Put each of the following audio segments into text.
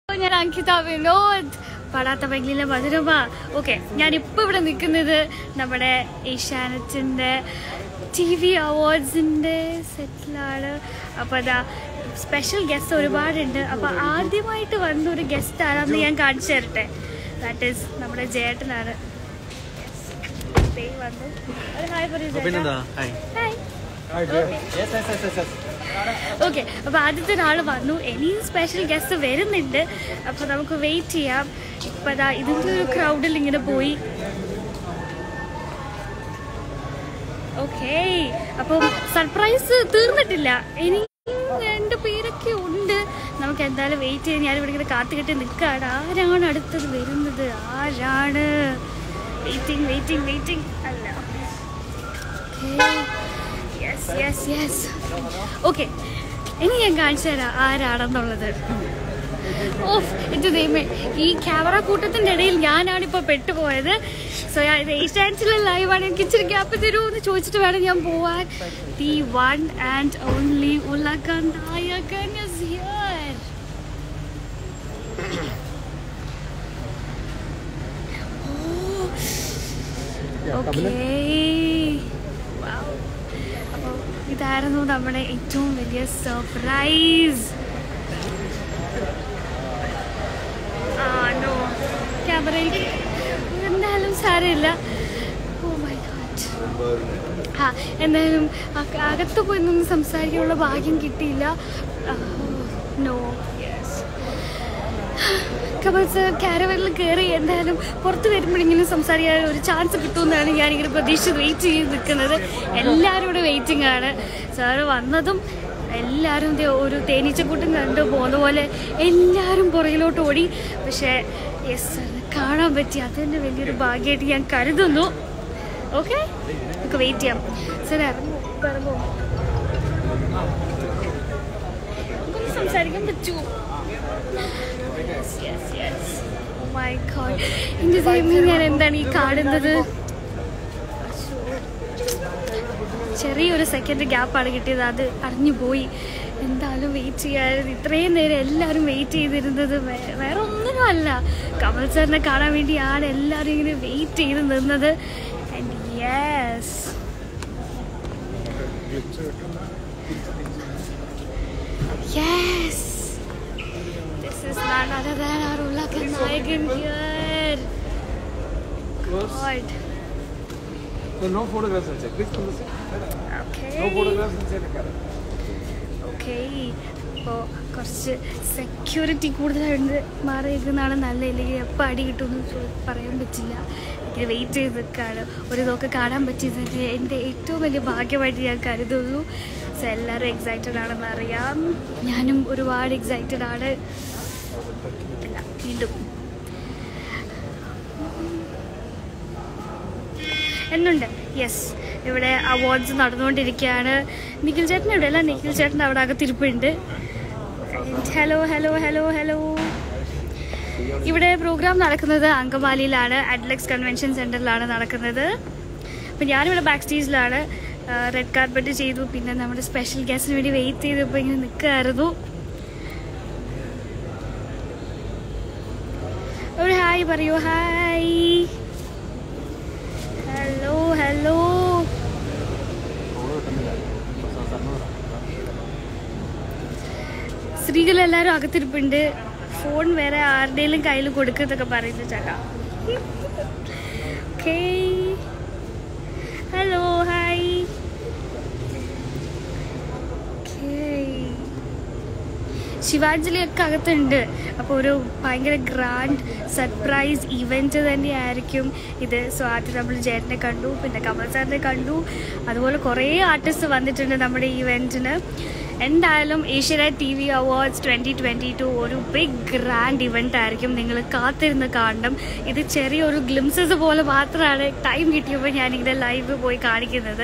ഞാൻ അങ്കിത വിനോദ് പാടാത്ത പൈങ്കിലെ മധുരമ ഓക്കെ ഞാൻ ഇപ്പൊ ഇവിടെ നിൽക്കുന്നത് നമ്മുടെ ഏഷ്യാനെറ്റിന്റെ ടി വി അവാർഡ്സിന്റെ സെറ്റിലാണ് അപ്പൊ അതാ സ്പെഷ്യൽ ഗസ്റ്റ് ഒരുപാടുണ്ട് അപ്പൊ ആദ്യമായിട്ട് വന്ന ഒരു ഗസ്റ്റ് ആരാന്ന് ഞാൻ കാണിച്ചു തരട്ടെ ദാറ്റ് ഈസ് നമ്മുടെ ജേട്ടനാണ് Yes. ദേ വന്നു ഒരു ഹായ് പറയൂ ചേട്ടാ. പിന്നെന്താ ഹായ് ഹായ് ഓക്കെ അപ്പൊ ആദ്യത്തെ ഒരാള് വന്നു ഇനിയും സ്പെഷ്യൽ ഗസ്റ്റ് വരുന്നുണ്ട് അപ്പൊ നമുക്ക് വെയിറ്റ് ചെയ്യാം ഇപ്പൊ ദാ ഇതിന്റെ ഒരു ക്രൗഡിൽ ഇങ്ങനെ പോയി ഓക്കെ അപ്പം സർപ്രൈസ് തീർന്നിട്ടില്ല ഇനി രണ്ട് പേരൊക്കെ ഉണ്ട് നമുക്ക് എന്തായാലും വെയിറ്റ് ചെയ്ത് ഞാൻ ഇവിടെ ഇങ്ങനെ കാത്തുകെട്ടി നിൽക്കുകയാണ് ആരാണ് അടുത്തത് വരുന്നത് ആരാണ് വെയിറ്റിംഗ് വെയിറ്റിംഗ് വെയിറ്റിംഗ് അല്ല യെസ് യെസ് യെസ് ഓക്കെ ഇനി ഞാൻ കാണിച്ചു തരാം ആരാണെന്നുള്ളത് ഓഫ് ഇത് ദൈവമേ ഈ ക്യാമറ കൂട്ടത്തിന്റെ ഇടയിൽ ഞാനാണ് ഇപ്പൊ പെട്ടുപോയത് സോ ഞാൻ ഇത് ഏഷ്യാനെറ്റിലെ ലൈവാണ് എനിക്ക് ഇച്ചിരി ഗ്യാപ്പ് തരുമോ എന്ന് ചോദിച്ചിട്ട് വേണം ഞാൻ പോവാൻ the one and only Ulaga Nayakan is here okay അപ്പോൾ ഇതായിരുന്നു നമ്മുടെ ഏറ്റവും വലിയ സർപ്രൈസ് ആണോ ക്യാമറയിൽ എന്തായാലും സാരമില്ല ഓ മൈ ഗോഡ് ആ എന്തായാലും അക- അകത്ത് പോയി നിന്ന് സംസാരിക്കാനുള്ള ഭാഗ്യം കിട്ടിയില്ല നോ യെസ് കമൽ സർ കാരവനിൽ കയറി എന്തായാലും പുറത്ത് വരുമ്പോഴെങ്കിലും സംസാരിക്കാൻ ഒരു ചാൻസ് കിട്ടുമെന്നാണ് ഞാനിങ്ങനെ പ്രതീക്ഷിച്ച് വെയിറ്റ് ചെയ്ത് നിൽക്കുന്നത് എല്ലാവരും ഇവിടെ വെയിറ്റിംഗ് ആണ് സാറ് വന്നതും എല്ലാവരും ദേ ഒരു തേനീച്ചക്കൂട്ടം കണ്ടു പോകുന്ന പോലെ എല്ലാവരും പുറകിലോട്ട് ഓടി പക്ഷേ യെസ് സാറിന് കാണാൻ പറ്റി അത് തന്നെ വലിയൊരു ഭാഗ്യമായിട്ട് ഞാൻ കരുതുന്നു ഓക്കെ നമുക്ക് വെയിറ്റ് ചെയ്യാം സാർ ഇറങ്ങുമോ ഇറങ്ങുമോ നമുക്കൊന്ന് സംസാരിക്കാൻ പറ്റുമോ Yes, yes, yes. Oh my God. എന്റെ ദൈവമേ ഞാൻ എന്താണ് ഈ കാണുന്നത് അശ്ശോ. ചെറിയൊരു സെക്കൻഡ് ഗ്യാപ്പാണ് കിട്ടിയത് അത് അറിഞ്ഞു പോയി എന്തായാലും വെയിറ്റ് ചെയ്യാതെ ഇത്രയും നേരം എല്ലാവരും വെയിറ്റ് ചെയ്തിരുന്നത് വേ- വേറെ ഒന്നിനും അല്ല കമൽ സാറിനെ കാണാൻ വേണ്ടിയാണ് എല്ലാവരും ഇങ്ങനെ വെയിറ്റ് ചെയ്ത് നിന്നത് and yes yes This is none other than our Ulakan Nayagan here. God. So no photographs inside. Please come this way. No Okay. photographs inside the car. Okay. അപ്പോൾ കുറച്ച് സെക്യൂരിറ്റി കൂടുതലുണ്ട് മാറി നിൽക്കുന്നതാണ് നല്ല ഇല്ലെങ്കിൽ എപ്പോൾ അടി കിട്ടുമെന്ന് ചോ- പറയാൻ പറ്റില്ല ഇങ്ങനെ വെയിറ്റ് ചെയ്ത് നിൽക്കുകയാണ് ഒരു ഇതൊക്കെ കാണാൻ പറ്റിയത് എൻ്റെ ഏറ്റവും വലിയ ഭാഗ്യമായിട്ട് ഞാൻ കരുതുള്ളൂ സോ എല്ലാവരും എക്സൈറ്റഡ് ആണെന്ന് അറിയാം ഞാനും ഒരുപാട് എക്സൈറ്റഡ് ആണ് ഇല്ല, വീണ്ടും എന്നുണ്ട് യെസ് ഇവിടെ അവാർഡ്സ് നടന്നുകൊണ്ടിരിക്കുകയാണ് നിഖിൽ ചേട്ടൻ ഇവിടെ അല്ല നിഖിൽ ചേട്ടൻ അവിടെ അകത്തിരിപ്പുണ്ട് ഹലോ ഹലോ ഹലോ ഹലോ ഇവിടെ പ്രോഗ്രാം നടക്കുന്നത് അങ്കമാലിയിലാണ് അഡ്ലക്സ് കൺവെൻഷൻ സെൻറ്ററിലാണ് നടക്കുന്നത് അപ്പം ഞാനിവിടെ ബാക്ക് സ്റ്റേജിലാണ് റെഡ് കാർപ്പറ്റ് ചെയ്തു പിന്നെ നമ്മുടെ സ്പെഷ്യൽ ഗസ്റ്റിന് വേണ്ടി വെയിറ്റ് ചെയ്തപ്പോൾ ഇങ്ങനെ നിൽക്കുമായിരുന്നു ഒരു ഹായ് പറയൂ ഹായ് ഹലോ ഹലോ സ്ത്രീകളെല്ലാരും അകത്തിരിപ്പുണ്ട് ഫോൺ വേറെ ആരുടെയും കയ്യിൽ കൊടുക്കുന്നൊക്കെ പറയുന്നു ചേട്ടാ ഓക്കേ ഹലോ ഹായ് ശിവാഞ്ജലി ഒക്കെ അകത്തുണ്ട് അപ്പോൾ ഒരു ഭയങ്കര ഗ്രാൻഡ് സർപ്രൈസ് ഇവന്റ് തന്നെയായിരിക്കും ഇത് സോ ആദ്യം നമ്മൾ ജയറ്റിനെ കണ്ടു പിന്നെ കമൽ സാറിനെ കണ്ടു അതുപോലെ കുറേ ആർട്ടിസ്റ്റ് വന്നിട്ടുണ്ട് നമ്മുടെ ഇവന്റിന് എന്തായാലും Asianet T V awards twenty twenty two ഒരു ബിഗ് ഗ്രാൻഡ് ഇവന്റ് ആയിരിക്കും നിങ്ങൾ കാത്തിരുന്ന് കാണണം ഇത് ചെറിയൊരു ഗ്ലിംസസ് പോലെ മാത്രമാണ് ടൈം കിട്ടിയപ്പോൾ ഞാനിങ്ങനെ ലൈവ് പോയി കാണിക്കുന്നത്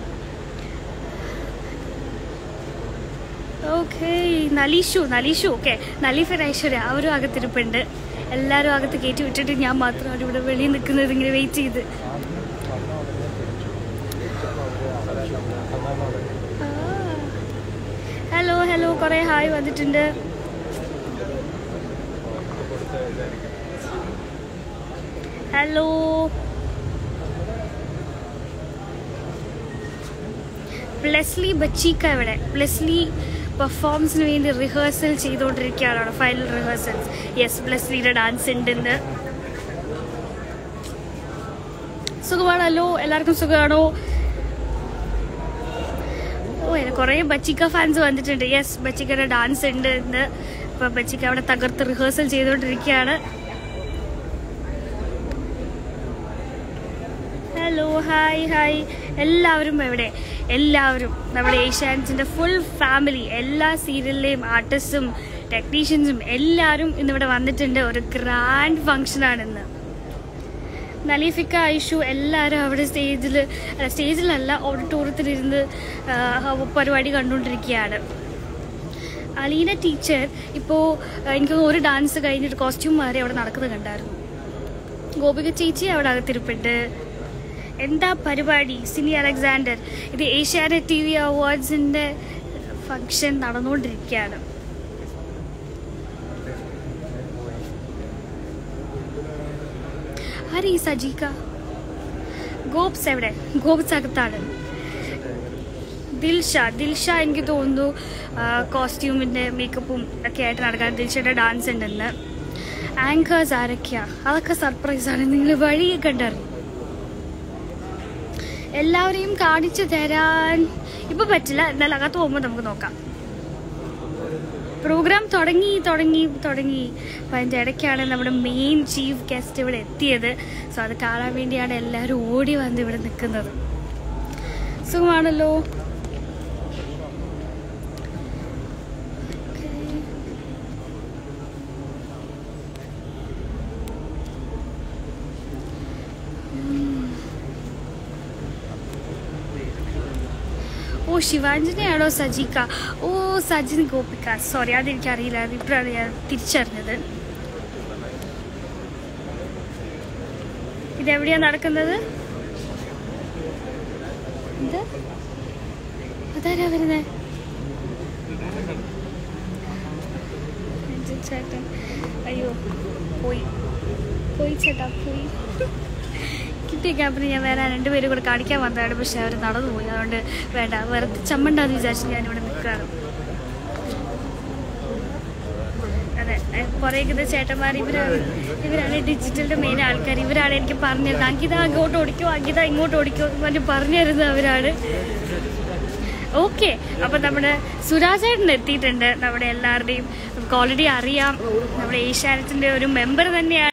ഓക്കെ നലീഷു നലീഷു ഓക്കെ നലീഫൻ ഐശ്വര്യ അവരും അകത്തിരിപ്പുണ്ട് എല്ലാവരും അകത്ത് കയറ്റി വിട്ടിട്ട് ഞാൻ മാത്രമാണ് ഇവിടെ വെളിയിൽ നിൽക്കുന്നത് ഇങ്ങനെ വെയിറ്റ് ചെയ്ത് ഹലോ ഹലോ കുറേ ഹായ് വന്നിട്ടുണ്ട് ഹലോ പ്ലസ്ലി ബച്ചീക്ക ഇവിടെ പ്ലസ്ലി പെർഫോമൻസിന് വേണ്ടി റിഹേഴ്സൽ ചെയ്തുകൊണ്ടിരിക്കുകയാണ് അവിടെ ഫൈനൽ റിഹേഴ്സൽസ് യെസ് പ്ലസ്ലിയുടെ ഡാൻസ് ഉണ്ടെന്ന് സുഖമാണല്ലോ എല്ലാവർക്കും സുഖമാണോ ഓ കുറേ ബച്ചിക്ക ഫാൻസ് വന്നിട്ടുണ്ട് യെസ് ബച്ചിക്കയുടെ ഡാൻസ് ഉണ്ട് ഇന്ന് ഇപ്പൊ ബച്ചിക്ക അവിടെ തകർത്ത് റിഹേഴ്സൽ ചെയ്തുകൊണ്ടിരിക്കുകയാണ് ഹലോ ഹായ് ഹായ് എല്ലാവരും എവിടെ എല്ലാവരും നമ്മുടെ ഏഷ്യാൻസിന്റെ ഫുൾ ഫാമിലി എല്ലാ സീരിയലിലെയും ആർട്ടിസ്റ്റും ടെക്നീഷ്യൻസും എല്ലാവരും ഇന്നിവിടെ വന്നിട്ടുണ്ട് ഒരു ഗ്രാൻഡ് ഫങ്ഷനാണ് ഇന്ന് നലീഫിക്ക ഐഷു എല്ലാവരും അവിടെ സ്റ്റേജിൽ സ്റ്റേജിലല്ല ഓഡിറ്റോറിയത്തിലിരുന്ന് ആ, പരിപാടി കണ്ടുകൊണ്ടിരിക്കുകയാണ് അലീന ടീച്ചർ ഇപ്പോൾ എനിക്ക് ഒരു ഡാൻസ് കഴിഞ്ഞിട്ട് കോസ്റ്റ്യൂം മാറി അവിടെ നടക്കുന്നത് കണ്ടായിരുന്നു ഗോപിക ചേച്ചി അവിടെ അകത്തിരിപ്പുണ്ട് എന്താ പരിപാടി സിനി അലക്സാണ്ടർ ഇത് ഏഷ്യാനെറ്റ് ടി വി അവാർഡ്സിൻ്റെ ഫങ്ഷൻ നടന്നുകൊണ്ടിരിക്കുകയാണ് ആര് ഈ സജീക ഗോപ്സ് എവിടെ ഗോപ്സ് അകത്താണ് ദിൽഷ ദിൽഷ എനിക്ക് തോന്നുന്നു കോസ്റ്റ്യൂമിൻ്റെ മേക്കപ്പും ഒക്കെ ആയിട്ട് നടക്കാൻ ദിൽഷയുടെ ഡാൻസ് ഉണ്ടെന്ന് ആങ്കേഴ്സ് ആരൊക്കെയാ അതൊക്കെ സർപ്രൈസാണ് നിങ്ങൾ വഴിയെ കണ്ടറിയും എല്ലാവരെയും കാണിച്ചു തരാൻ ഇപ്പൊ പറ്റില്ല എന്നാൽ അകത്ത് പോകുമ്പോൾ നമുക്ക് നോക്കാം പ്രോഗ്രാം തുടങ്ങി തുടങ്ങി തുടങ്ങി അപ്പം അതിൻ്റെ ഇടയ്ക്കാണ് നമ്മുടെ മെയിൻ ചീഫ് ഗസ്റ്റ് ഇവിടെ എത്തിയത് സോ അത് കാണാൻ വേണ്ടിയാണ് എല്ലാവരും ഓടി വന്ന് ഇവിടെ നിൽക്കുന്നത് സുഖമാണല്ലോ ഓ ശിവാഞ്ജനയാണോ സജിക ഓ സജിൻ ഗോപിക സോറി അതെനിക്കറിയില്ല ഇപ്പോഴാണ് ഞാൻ തിരിച്ചറിഞ്ഞത് ഇതെവിടെയാ നടക്കുന്നത് എന്ത് അതാരാ വരുന്നേ രഞ്ജിത്ത് ചേട്ടൻ അയ്യോ പോയി പോയി ചേട്ടാ പോയി കിട്ടിയ ക്യാമ്പിന് ഞാൻ വേറെ രണ്ടുപേരും കൂടെ കാണിക്കാൻ വന്നതാണ് പക്ഷെ അവർ നടന്നു പോയി അതുകൊണ്ട് വേണ്ട വെറുതെ ചമ്മണ്ടാന്ന് വിചാരിച്ച് ഞാനിവിടെ നിൽക്കുകയാണ് അതെ പുറകിക്കുന്ന ചേട്ടന്മാർ ഇവരാണ് ഇവരാണ് ഡിജിറ്റലിന്റെ മെയിൻ ആൾക്കാർ ഇവരാണ് എനിക്ക് പറഞ്ഞത് അങ്കിത അങ്ങോട്ട് ഓടിക്കോ അങ്കിത ഇങ്ങോട്ട് ഓടിക്കോ എന്ന് പറഞ്ഞ് പറഞ്ഞു തരുന്നത് അവരാണ് ഓക്കെ അപ്പൊ നമ്മുടെ സുരാജേട്ടൻ എത്തിയിട്ടുണ്ട് നമ്മുടെ എല്ലാവരുടെയും നമുക്ക് ഓൾറെഡി അറിയാം നമ്മുടെ ഏഷ്യാനെറ്റിന്റെ ഒരു മെമ്പർ തന്നെയാണ്